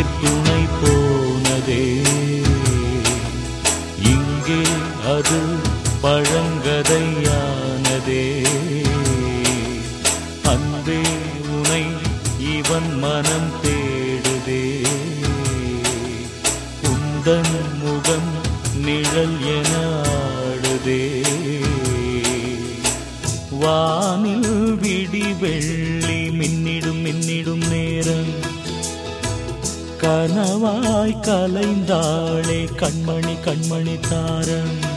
துணை போனதே இங்கே அது பழங்கதையானதே அன்பே உனை இவன் மனம் தேடுதே உந்தன் முகம் நிழல் என ஆடுதே வானில் விடி வெள்ளி மின்னிடும் மின்னிடும் நேரம் கனவாய் கலைந்தாளே கண்மணி கண்மணி தாரம்